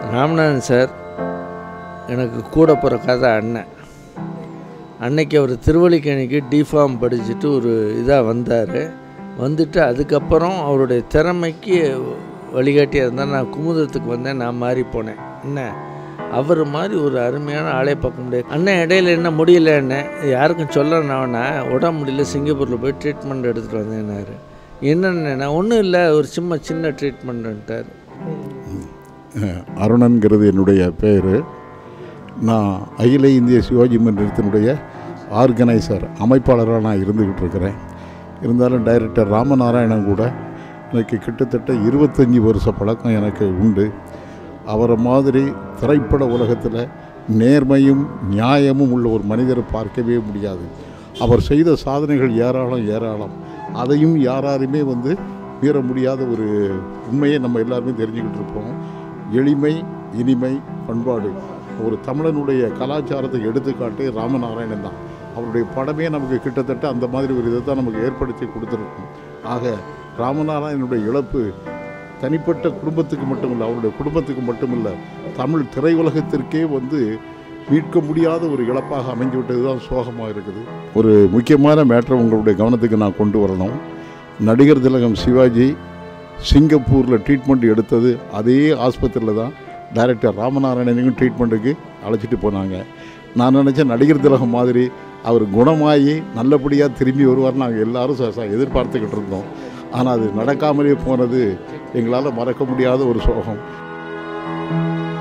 Ramanathan sir எனக்கு கூட பிறக்காத அண்ணன் அன்னைக்கு அவர் திருவல்லிக்கணிக்கு டிஃபார்ம் படிச்சுட்டு ஒரு இதாக வந்தார் வந்துட்டு அதுக்கப்புறம் அவருடைய திறமைக்கு வழிகாட்டியாக இருந்தால் நான் குமுதத்துக்கு வந்தேன் நான் மாறி போனேன் என்ன அவர் மாதிரி ஒரு அருமையான ஆளே பார்க்க முடியாது அண்ணன் இடையில என்ன முடியல என்ன யாருக்கும் சொல்ல நான் உடம்பு முடியல சிங்கப்பூரில் போய் ட்ரீட்மெண்ட் எடுத்துகிட்டு வந்தேன்னாரு என்னென்ன ஒன்றும் இல்லை ஒரு சும்மா சின்ன ட்ரீட்மெண்ட்டுன்ட்டார் அருணன்கிறது என்னுடைய பேர் நான் அகில இந்திய சிவாஜி மன்றத்தினுடைய ஆர்கனைசர் அமைப்பாளராக நான் இருந்துக்கிட்டு இருக்கிறேன் இருந்தாலும் டைரக்டர் ராமநாராயணன் கூட எனக்கு கிட்டத்தட்ட இருபத்தஞ்சி வருஷ பழக்கம் எனக்கு உண்டு அவரை மாதிரி திரைப்பட உலகத்தில் நேர்மையும் நியாயமும் உள்ள ஒரு மனிதரை பார்க்கவே முடியாது அவர் செய்த சாதனைகள் ஏராளம் ஏராளம் அதையும் யாராருமே வந்து மீற முடியாத ஒரு உண்மையை நம்ம எல்லாருமே தெரிஞ்சுக்கிட்டு இருப்போம் எளிமை இனிமை பண்பாடு ஒரு தமிழனுடைய கலாச்சாரத்தை எடுத்துக்காட்டு ராமநாராயணன் தான் அவருடைய படமே நமக்கு கிட்டத்தட்ட அந்த மாதிரி ஒரு இதை தான் நமக்கு ஏற்படுத்தி கொடுத்துருக்கும் ஆக ராமநாராயணனுடைய இழப்பு தனிப்பட்ட குடும்பத்துக்கு மட்டுமில்லை அவருடைய குடும்பத்துக்கு மட்டுமில்லை தமிழ் திரையுலகத்திற்கே வந்து மீட்க முடியாத ஒரு இழப்பாக அமைஞ்சு விட்டது தான் சோகமாக இருக்குது ஒரு முக்கியமான மேட்டரை உங்களுடைய கவனத்துக்கு நான் கொண்டு வரணும் நடிகர் திலகம் சிவாஜி சிங்கப்பூரில் ட்ரீட்மெண்ட் எடுத்தது அதே ஆஸ்பத்திரியில் தான் டைரக்டர் ராமநாராயணனையும் ட்ரீட்மெண்ட்டுக்கு அழைச்சிட்டு போனாங்க நான் நினச்சேன் நடிகர் திலகம் மாதிரி அவர் குணமாகி நல்லபடியாக திரும்பி வருவார் நாங்கள் எல்லாரும் ச- ச- எதிர்பார்த்துக்கிட்டு இருந்தோம் ஆனால் அது நடக்காமலே போனது எங்களால் மறக்க முடியாத ஒரு சோகம்